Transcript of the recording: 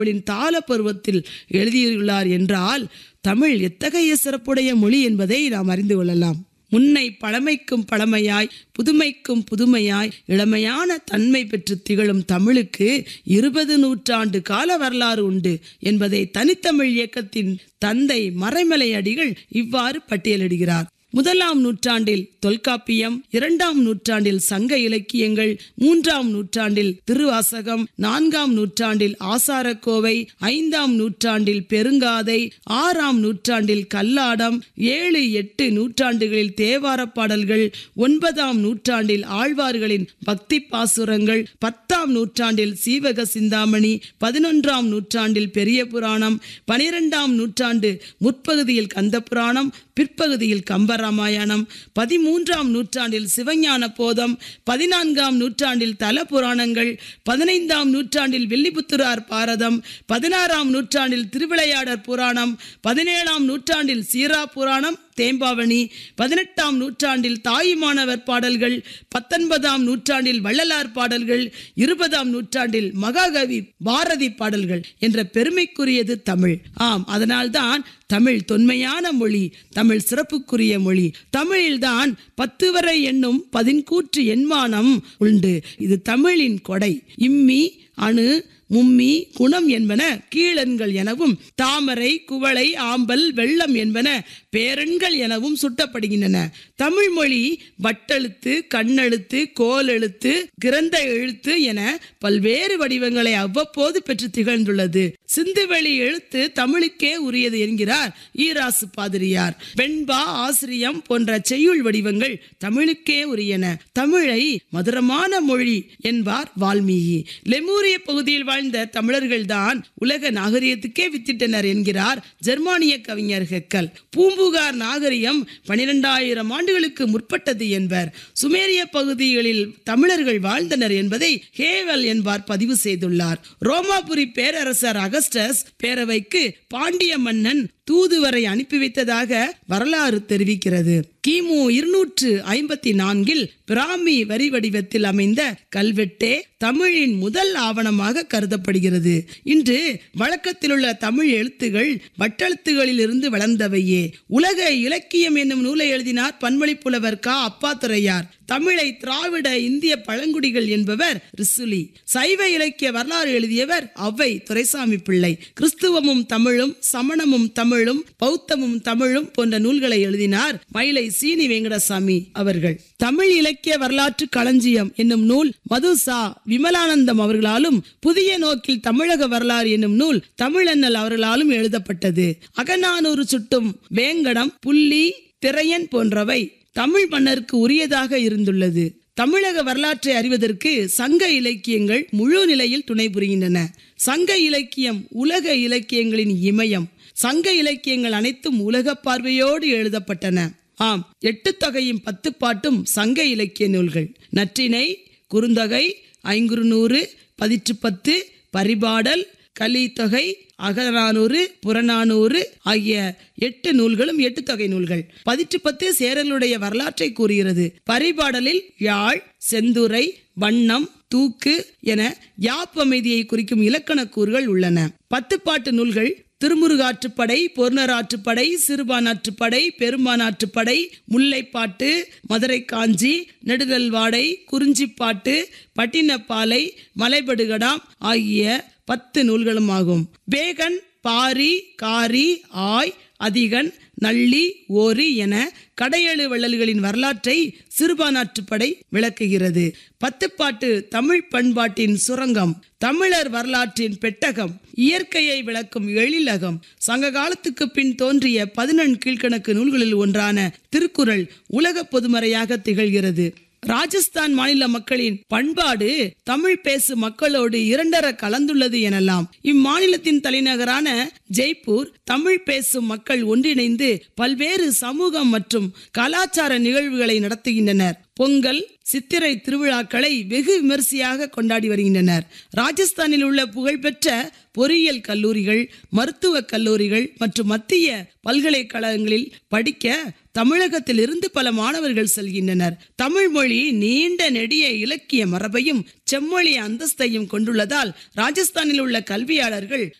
அவளின் தாள பருவத்தில் எழுதியுள்ளார் என்றால் தமிழ் எத்தகைய சிறப்புடைய மொழி என்பதை நாம் அறிந்து கொள்ளலாம் முன்னை பழமைக்கும் பழமையாய் புதுமைக்கும் புதுமையாய் இளமையான தன்மை பெற்று திகழும் தமிழுக்கு இருபது நூற்றாண்டு கால வரலாறு உண்டு என்பதை தனித்தமிழ் இயக்கத்தின் தந்தை மறைமலை அடிகள் இவ்வாறு பட்டியலிடுகிறார் முதலாம் நூற்றாண்டில் தொல்காப்பியம் இரண்டாம் நூற்றாண்டில் சங்க இலக்கியங்கள் மூன்றாம் நூற்றாண்டில் திருவாசகம் நான்காம் நூற்றாண்டில் ஆசாரக்கோவை ஐந்தாம் நூற்றாண்டில் பெருங்காதை ஆறாம் நூற்றாண்டில் கல்லாடம் ஏழு எட்டு நூற்றாண்டுகளில் தேவார பாடல்கள் ஒன்பதாம் நூற்றாண்டில் ஆழ்வார்களின் பக்தி பாசுரங்கள் பத்தாம் நூற்றாண்டில் சீவக சிந்தாமணி பதினொன்றாம் நூற்றாண்டில் பெரிய புராணம் பனிரெண்டாம் நூற்றாண்டு முற்பகுதியில் கந்த புராணம் பிற்பகுதியில் கம்பராமாயணம் பதிமூன்றாம் நூற்றாண்டில் சிவஞான போதம் பதினான்காம் நூற்றாண்டில் தல புராணங்கள் பதினைந்தாம் நூற்றாண்டில் வில்லிபுத்துரார் பாரதம் பதினாறாம் நூற்றாண்டில் திருவிளையாடற் புராணம் பதினேழாம் நூற்றாண்டில் சீரா புராணம் தேம்பாவணி பதினெட்டாம் நூற்றாண்டில் தாயுமானவர் பாடல்கள் பத்தொன்பதாம் நூற்றாண்டில் வள்ளலார் பாடல்கள் இருபதாம் நூற்றாண்டில் மகாகவி பாரதி பாடல்கள் என்ற பெருமைக்குரியது தமிழ் ஆம் அதனால்தான் தமிழ் தொன்மையான மொழி தமிழ் சிறப்புக்குரிய மொழி தமிழில்தான் பத்து வரை எண்ணும் பதின்கூற்று எண்மானம் உண்டு இது தமிழின் கொடை இம்மி அணு மும்மி குணம் என்பன கீழெண்கள் எனவும் தாமரை குவளை ஆம்பல் வெள்ளம் என்பன பேரெண்கள் எனவும் சுட்டப்படுகின்றன தமிழ் மொழி வட்டெழுத்து கண்ணெழுத்து கோலெழுத்து கிரந்த எழுத்து என பல்வேறு வடிவங்களை அவ்வப்போது பெற்று திகழ்ந்துள்ளது சிந்துவெளி எழுத்து தமிழுக்கே உரியது என்கிறார் ஈராசு பாதிரியார் வெண்பா ஆசிரியம் போன்ற செய்யுள் வடிவங்கள் தமிழுக்கே உரியன தமிழை மதுரமான மொழி என்பார் வால்மீகி லெமூரிய பகுதியில் வாழ்ந்த தமிழர்கள்தான் உலக நாகரிகத்துக்கே வித்திட்டனர் என்கிறார் ஜெர்மானிய கவிஞர் ஹெக்கல் பூம்புகார் நாகரிகம் பனிரெண்டாயிரம் ஆண்டுகளுக்கு முற்பட்டது என்பர் சுமேரிய பகுதிகளில் தமிழர்கள் வாழ்ந்தனர் என்பதை ஹேவல் என்பார் பதிவு செய்துள்ளார் ரோமாபுரி பேரரசர் அகஸ்டஸ் பேரவைக்கு பாண்டிய மன்னன் தூதுவரை அனுப்பி வைத்ததாக வரலாறு தெரிவிக்கிறது கிமு இருநூற்று ஐம்பத்தி நான்கில் பிராமி வரி வடிவத்தில் அமைந்த கல்வெட்டே தமிழின் முதல் ஆவணமாக கருதப்படுகிறது இன்று வழக்கத்தில் உள்ள தமிழ் எழுத்துகள் வட்டெழுத்துகளில் இருந்து வளர்ந்தவையே உலக இலக்கியம் என்னும் நூலை எழுதினார் பன்மொழி புலவர் கா அப்பாத்துரையார் தமிழை திராவிட இந்திய பழங்குடிகள் என்பவர் ரிசுலி சைவ இலக்கிய வரலாறு எழுதியவர் அவ்வை துரைசாமி பிள்ளை கிறிஸ்துவமும் தமிழும் சமணமும் தமிழும் பௌத்தமும் தமிழும் போன்ற நூல்களை எழுதினார் மயிலை சீனி வெங்கடசாமி அவர்கள் தமிழ் இலக்கிய வரலாற்று களஞ்சியம் என்னும் நூல் மதுசா விமலானந்தம் அவர்களாலும் புதிய நோக்கில் தமிழக வரலாறு என்னும் நூல் தமிழண்ணல் அவர்களாலும் எழுதப்பட்டது அகநானூறு சுட்டும் வேங்கடம் புள்ளி திரையன் போன்றவை தமிழ் மன்னருக்கு உரியதாக இருந்துள்ளது தமிழக வரலாற்றை அறிவதற்கு சங்க இலக்கியங்கள் முழு நிலையில் துணை புரிகின்றன சங்க இலக்கியம் உலக இலக்கியங்களின் இமயம் சங்க இலக்கியங்கள் அனைத்தும் உலக பார்வையோடு எழுதப்பட்டன ஆம் எட்டு தொகையும் பத்து பாட்டும் சங்க இலக்கிய நூல்கள் நற்றினை குறுந்தொகை ஐங்குறுநூறு பதிற்று பத்து பரிபாடல் கலித்தொகை அகநானூறு புறநானூறு ஆகிய எட்டு நூல்களும் எட்டு தொகை நூல்கள் பதிற்று பத்து சேரலுடைய வரலாற்றை கூறுகிறது பரிபாடலில் யாழ் செந்துரை வண்ணம் தூக்கு என யாப்பமைதியை குறிக்கும் இலக்கண கூறுகள் உள்ளன பத்து பாட்டு நூல்கள் திருமுருகாற்றுப்படை பொருணராற்றுப்படை சிறுபானாற்றுப்படை பெரும்பானாற்றுப்படை முல்லைப்பாட்டு மதுரை காஞ்சி நெடுதல்வாடை குறிஞ்சிப்பாட்டு பட்டினப்பாலை மலைபடுகடாம் ஆகிய பத்து நூல்களும் ஆகும் வேகன் பாரி காரி ஆய் அதிகன் நள்ளி ஓரி என கடையெழு வள்ளல்களின் வரலாற்றை சிறுபானாற்றுப்படை விளக்குகிறது பத்துப்பாட்டு தமிழ் பண்பாட்டின் சுரங்கம் தமிழர் வரலாற்றின் பெட்டகம் இயற்கையை விளக்கும் எழிலகம் சங்க காலத்துக்கு பின் தோன்றிய பதினெண் கீழ்கணக்கு நூல்களில் ஒன்றான திருக்குறள் உலக பொதுமறையாக திகழ்கிறது ராஜஸ்தான் மாநில மக்களின் பண்பாடு தமிழ் பேசு மக்களோடு இரண்டர கலந்துள்ளது எனலாம் இம்மாநிலத்தின் தலைநகரான ஜெய்ப்பூர் தமிழ் பேசும் மக்கள் ஒன்றிணைந்து பல்வேறு சமூகம் மற்றும் கலாச்சார நிகழ்வுகளை நடத்துகின்றனர் பொங்கல் சித்திரை திருவிழாக்களை வெகு விமரிசையாக கொண்டாடி வருகின்றனர் ராஜஸ்தானில் உள்ள புகழ்பெற்ற பொறியியல் கல்லூரிகள் மருத்துவ கல்லூரிகள் மற்றும் மத்திய பல்கலைக்கழகங்களில் படிக்க தமிழகத்தில் இருந்து பல மாணவர்கள் செல்கின்றனர் தமிழ் மொழி நீண்ட நெடிய இலக்கிய மரபையும் செம்மொழி அந்தஸ்தையும் கொண்டுள்ளதால் ராஜஸ்தானில் உள்ள கல்வியாளர்கள்